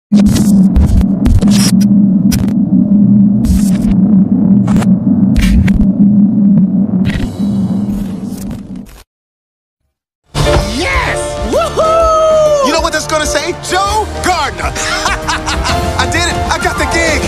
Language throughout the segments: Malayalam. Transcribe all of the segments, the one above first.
Yes! Woohoo! You know what that's gonna say? Joe Gardner. I did it. I got the gig.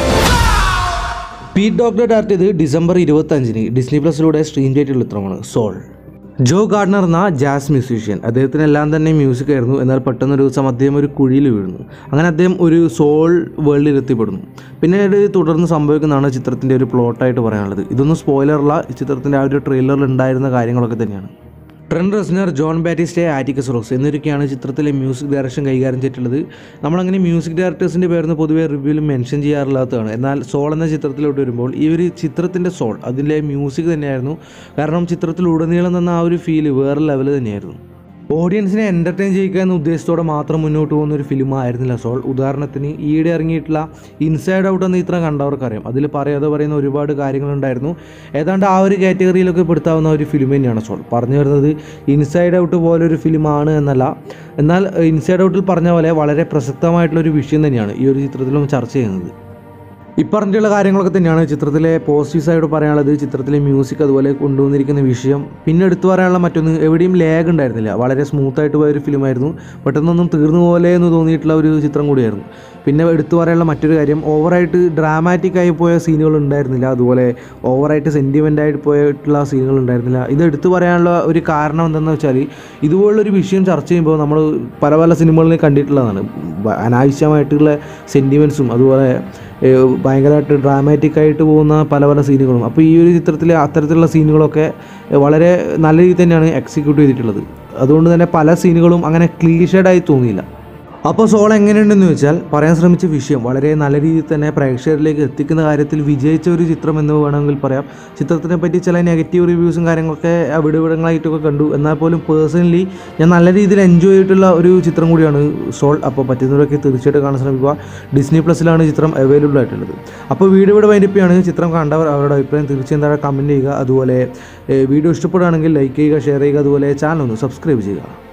Pete Docter direct ചെയ്ത് ഡിസംബർ ഇരുപത്തഞ്ചിന് ഡിസ്നി പ്ലസിലൂടെ സ്ട്രീം ചെയ്തിട്ടുള്ള ചിത്രമാണ് സോൾ ജോ ഗാർഡനർ എന്ന ജാസ് മ്യൂസീഷ്യൻ അദ്ദേഹത്തിന് എല്ലാം തന്നെ മ്യൂസിക് ആയിരുന്നു എന്നാൽ പെട്ടെന്ന് ഒരു ദിവസം അദ്ദേഹം ഒരു കുഴിയിൽ വീഴുന്നു അങ്ങനെ അദ്ദേഹം ഒരു സോൾ വേൾഡിൽ എത്തിപ്പെടുന്നു പിന്നീട് തുടർന്ന് സംഭവിക്കുന്നതാണ് ചിത്രത്തിൻ്റെ ഒരു പ്ലോട്ടായിട്ട് പറയാനുള്ളത് ഇതൊന്നും സ്പോയിലറല്ല ഈ ചിത്രത്തിൻ്റെ ആ ഒരു ട്രെയിലറിൽ ഉണ്ടായിരുന്ന കാര്യങ്ങളൊക്കെ തന്നെയാണ് ട്രെൻ റെസ്നർ ജോൺ ബാറ്റിസ്റ്റെ ആറ്റിക്കസ് റോസ് എന്നിവരൊക്കെയാണ് ചിത്രത്തിലെ മ്യൂസിക് ഡയറക്ഷൻ കൈകാര്യം ചെയ്തിട്ടുള്ളത് നമ്മളങ്ങനെ മ്യൂസിക് ഡയറക്ടേഴ്സിൻ്റെ പേരൊന്നും പൊതുവേ റിവ്യൂവിൽ മെൻഷൻ ചെയ്യാറില്ലാത്തതാണ് എന്നാൽ സോൾ എന്ന ചിത്രത്തിലോട്ട് വരുമ്പോൾ ഈ ഒരു ചിത്രത്തിൻ്റെ സോൾ അതിലെ മ്യൂസിക് തന്നെയായിരുന്നു കാരണം ചിത്രത്തിലുടനീളം തന്ന ആ ഒരു ഫീല് വേറെ ലെവൽ തന്നെയായിരുന്നു ഓഡിയൻസിനെ എൻ്റർടൈൻ ചെയ്യിക്കുക എന്ന ഉദ്ദേശത്തോടെ മാത്രം മുന്നോട്ട് പോകുന്ന ഒരു ഫിലിമായിരുന്നില്ല സോൾ ഉദാഹരണത്തിന് ഈയിടെ ഇറങ്ങിയിട്ടുള്ള ഇൻസൈഡ് ഔട്ട് എന്ന ചിത്രം കണ്ടവർക്കറിയാം അതിൽ പറയാതെ പറയുന്ന ഒരുപാട് കാര്യങ്ങളുണ്ടായിരുന്നു ഏതാണ്ട് ആ ഒരു കാറ്റഗറിയിലൊക്കെ പെടുത്താവുന്ന ഒരു ഫിലിം തന്നെയാണ് സോൾ പറഞ്ഞു വരുന്നത് ഇൻസൈഡ് ഔട്ട് പോലെ ഒരു ഫിലിമാണ് എന്നല്ല എന്നാൽ ഇൻസൈഡ് ഔട്ടിൽ പറഞ്ഞ പോലെ വളരെ പ്രസക്തമായിട്ടുള്ള ഒരു വിഷയം തന്നെയാണ് ഈ ഒരു ചിത്രത്തിലും ചർച്ച ചെയ്യുന്നത് ഇപ്പറഞ്ഞിട്ടുള്ള കാര്യങ്ങളൊക്കെ തന്നെയാണ് ചിത്രത്തിലെ പോസിറ്റീവ് സൈഡ് പറയാനുള്ളത് ചിത്രത്തിലെ മ്യൂസിക് അതുപോലെ കൊണ്ടുവന്നിരിക്കുന്ന വിഷയം പിന്നെ എടുത്തു പറയാനുള്ള മറ്റൊന്ന് എവിടെയും ലാഗ് ഉണ്ടായിരുന്നില്ല വളരെ സ്മൂത്തായിട്ട് പോയ ഒരു ഫിലിമായിരുന്നു പെട്ടെന്നൊന്നും തീർന്നു പോലെ എന്ന് തോന്നിയിട്ടുള്ള ഒരു ചിത്രം കൂടിയായിരുന്നു പിന്നെ എടുത്തു പറയാനുള്ള മറ്റൊരു കാര്യം ഓവറായിട്ട് ഡ്രാമാറ്റിക് ആയി പോയ സീനുകൾ ഉണ്ടായിരുന്നില്ല അതുപോലെ ഓവറായിട്ട് സെൻറ്റിമെൻ്റ് ആയിട്ട് പോയിട്ടുള്ള സീനുകൾ ഉണ്ടായിരുന്നില്ല ഇത് എടുത്തു പറയാനുള്ള ഒരു കാരണം എന്തെന്ന് വെച്ചാൽ ഇതുപോലുള്ളൊരു വിഷയം ചർച്ച ചെയ്യുമ്പോൾ നമ്മൾ പല പല സിനിമകളിൽ കണ്ടിട്ടുള്ളതാണ് ബ- അനാവശ്യമായിട്ടുള്ള സെൻറ്റിമെൻസും അതുപോലെ ഏഹ് ഭയങ്കരമായിട്ട് ഡ്രാമാറ്റിക് ആയിട്ട് പോകുന്ന പല പല സീനുകളും അപ്പോൾ ഈ ഒരു ചിത്രത്തിൽ അത്തരത്തിലുള്ള സീനുകളൊക്കെ വളരെ നല്ല രീതിയിൽ തന്നെയാണ് എക്സിക്യൂട്ട് ചെയ്തിട്ടുള്ളത് അതുകൊണ്ട് തന്നെ പല സീനുകളും അങ്ങനെ ക്ലീഷേഡായി തോന്നിയില്ല അപ്പോൾ സോൾ എങ്ങനെയുണ്ടെന്ന് വെച്ചാൽ പറയാൻ ശ്രമിച്ച വിഷയം വളരെ നല്ല രീതിയിൽ തന്നെ പ്രേക്ഷകരിലേക്ക് എത്തിക്കുന്ന കാര്യത്തിൽ വിജയിച്ച ഒരു ചിത്രം എന്ന് വേണമെങ്കിൽ പറയാം ചിത്രത്തിനെ പറ്റി ചില നെഗറ്റീവ് റിവ്യൂസും കാര്യങ്ങളൊക്കെ അവിടെ ഇവിടങ്ങളായിട്ടൊക്കെ കണ്ടു എന്നാൽ പോലും പേഴ്സണലി ഞാൻ നല്ല രീതിയിൽ എൻജോയ് ചെയ്തിട്ടുള്ള ഒരു ചിത്രം കൂടിയാണ് സോൾ അപ്പോൾ പറ്റുന്നവരൊക്കെ തീർച്ചയായിട്ടും കാണാൻ ശ്രമിക്കുക ഡിസ്നി പ്ലസിലാണ് ചിത്രം അവൈലബിൾ ആയിട്ടുള്ളത് അപ്പോൾ വീഡിയോ ഇവിടെ വൈൻഡപ്പിയാണ് ചിത്രം കണ്ടവർ അവരുടെ അഭിപ്രായം തീർച്ചയായും താഴെ കമൻറ്റ് ചെയ്യുക അതുപോലെ ഏഹ് വീഡിയോ ഇഷ്ടപ്പെടുകയാണെങ്കിൽ ലൈക്ക് ചെയ്യുക ഷെയർ ചെയ്യുക അതുപോലെ ചാനൽ ഒന്ന് സബ്സ്ക്രൈബ് ചെയ്യുക